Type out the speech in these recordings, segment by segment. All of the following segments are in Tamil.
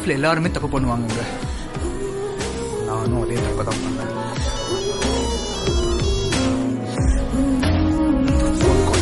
லைஃப்ல எல்லாருமே தப்பு பண்ணுவாங்கங்க நானும் அதே தப்பு தான் பண்ணேன் Phone call.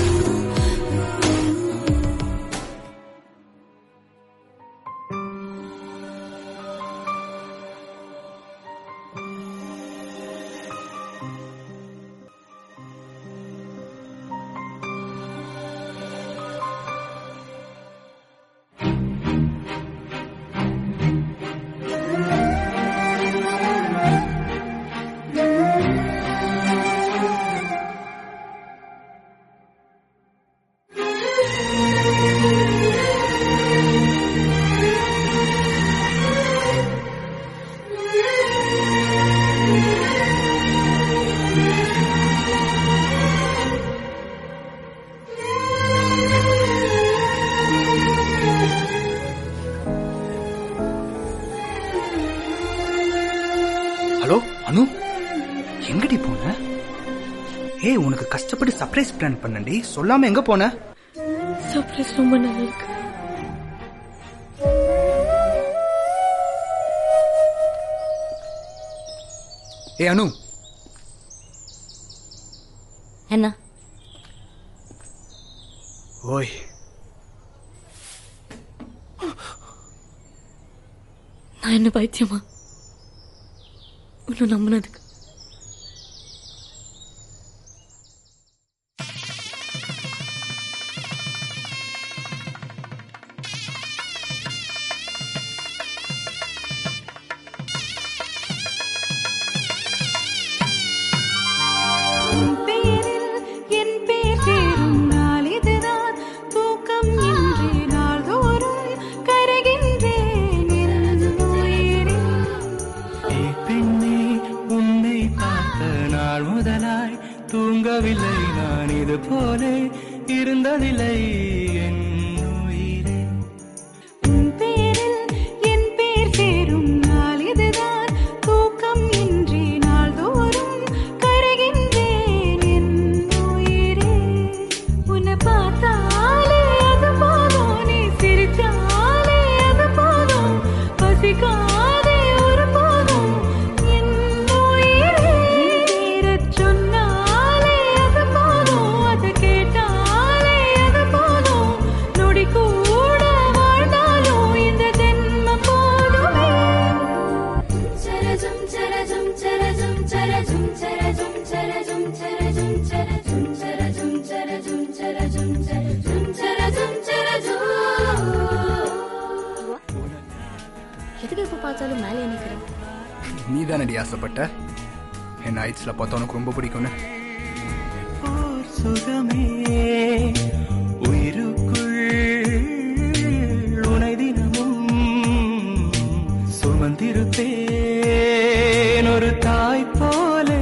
ஹலோ அனு எங்கடி போன ஏய் உனக்கு கஷ்டப்பட்டு சர்ப்ரைஸ் பிளான் பண்ணண்டி சொல்லாம எங்க போன சர்ப்ரைஸ் ரொம்ப நல்லா இருக்கு ஏய் அனு என்ன ஓய் நான் என்ன பைத்தியமா உன்னை நம்பினதுக்கு உன் பேரில் என் பேர் சேரும் நாள் இதுதான் தூக்கம் இன்றி நாள்தோறும் கரைகின்றேன் என் உயிரில் ஏய் பெண்ணே உன்னை பார்த்த நாள் முதலாய் தூங்கவில்லை நான் இது போலே இருந்ததில்லை என் உயிரே உன் பேரில் என் பேர் சேரும் நாள் இதுதான் தூக்கம் இன்றி நாள்தோறும் கரைகின்றேன் என் உயிரே உன்னை பார்த்தாலே அது போதும் நீ சிரிச்சாலே அது போதும் பசிக்காதே ஒரு போதும் என் உயிரே பேரச் சொன்னாலே அது போதும் அது கேட்டாலே அது போதும் நொடி கூட வாழ்ந்தாலும் இந்த ஜென்மம் போதுமே சரஜம் சரஜம் சரஜம் சரஜம் சரஜம் சரஜம் சரஜம் சரஜம் சரஜம் சரஜம் சரஜம் சரஜம் சரஜம் சரஜம் எதுக்கு எப்ப பார்த்தாலும் மேலே நிக்கிறேன் நீ தானடி ஆசைப்பட்ட என்ன ஐட்ஸ்ல பார்த்தா உனக்கு ரொம்ப பிடிக்கும்னு ஓர் சுகமே உயிருக்குள் உனை தினமும் சுமந்திருப்பேன் ஒரு தாய் போலே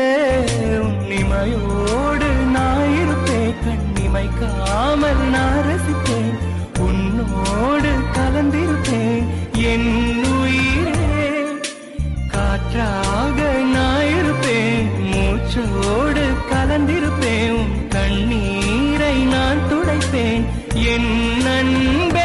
உன்னிமையோடு நான் இருப்பேன் கண்ணிமைக்காமல் நான் ரசிப்பேன் உன்னோடு கலந்திருப்பேன் என் உயிரே காற்றாக நான் இருப்பேன் மூச்சோடு கலந்திருப்பேன் உன் கண்ணீரை நான் துடைப்பேன் என் நண்பே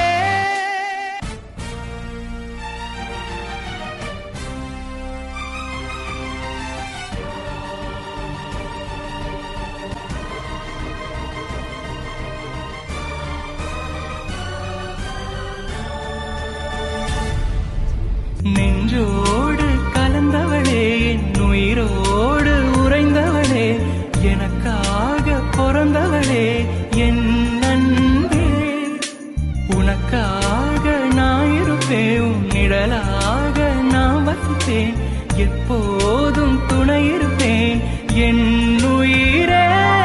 நெஞ்சோடு கலந்தவளே என் உயிரோடு உறைந்தவளே எனக்காக பிறந்தவளே என் நண்பே உனக்காக நான் இருப்பேன் உன் நிழலாக நான் வசிப்பேன் எப்போதும் துணை இருப்பேன் என் உயிரே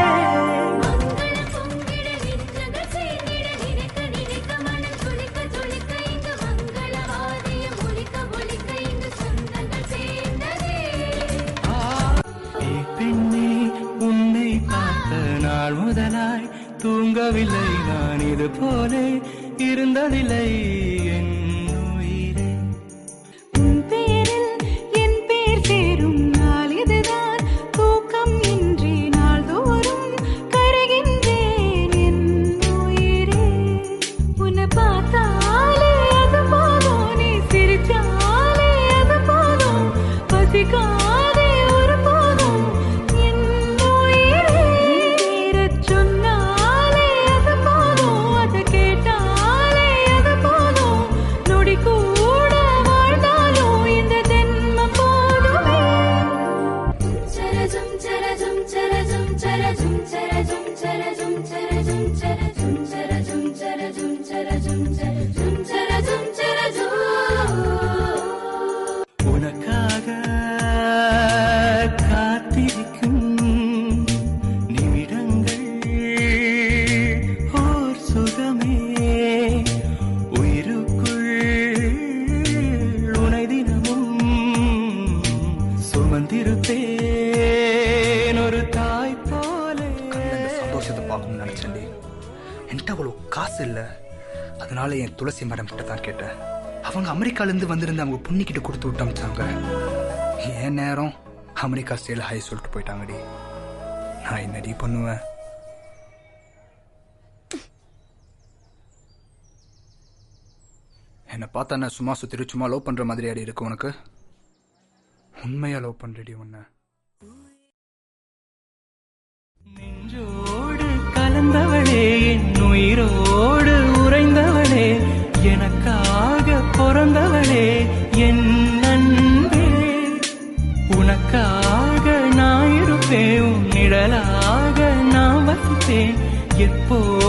ஏய் பெண்ணே உன்னை பார்த்த நாள் முதலாய் தூங்கவில்லை நான் இது போலே இருந்ததில்லை என் உயிரே உன் பேரில் என் பேர் சேரும் நாள் இதுதான் தூக்கம் இன்றி நாள்தோறும் கரைகின்றேன் என் உயிரே உன்னை பார்த்தாலே அது போதும் நீ சிரி உனக்காக காத்திருக்கும் நிமிடங்கள் ஓர் சுகமே உயிருக்குள் உனை தினமும் சுமந்திருப்பேன் ஒரு தாய் போலே கண்ணுல இந்த சந்தோஷத்தை பார்க்கணும்னு நினைச்சேன்டி என்கிட்ட அவ்வளோ காசு இல்லை அதனால என் துளசி மேடம் கிட்ட தான் கேட்டேன் அவங்க அமெரிக்கால இருந்து வந்திருந்த அவங்க பொண்ணுக்கிட்ட கொடுத்து விட்டு அமிச்சாங்க என் நேரம் அமெரிக்கா ஸ்டைல ஹை சொல்லிட்டு போயிட்டாங்கடி நான் என்னடி பண்ணுவேன் என்னை பார்த்தா நான் சும்மா சுத்திட்டு சும்மா லவ் பண்ற மாதிரி அடி இருக்கு உனக்கு உண்மையா லவ் பண்றடி உன்னை நெஞ்சோடு கலந்தவளே என் உயிரோடு உறைந்தவளே எனக்காக பிறந்தவளே என் அன்பே உனக்காக நான் இருப்பேன் உன் நிழலாக நான் வசிப்பேன் எப்போ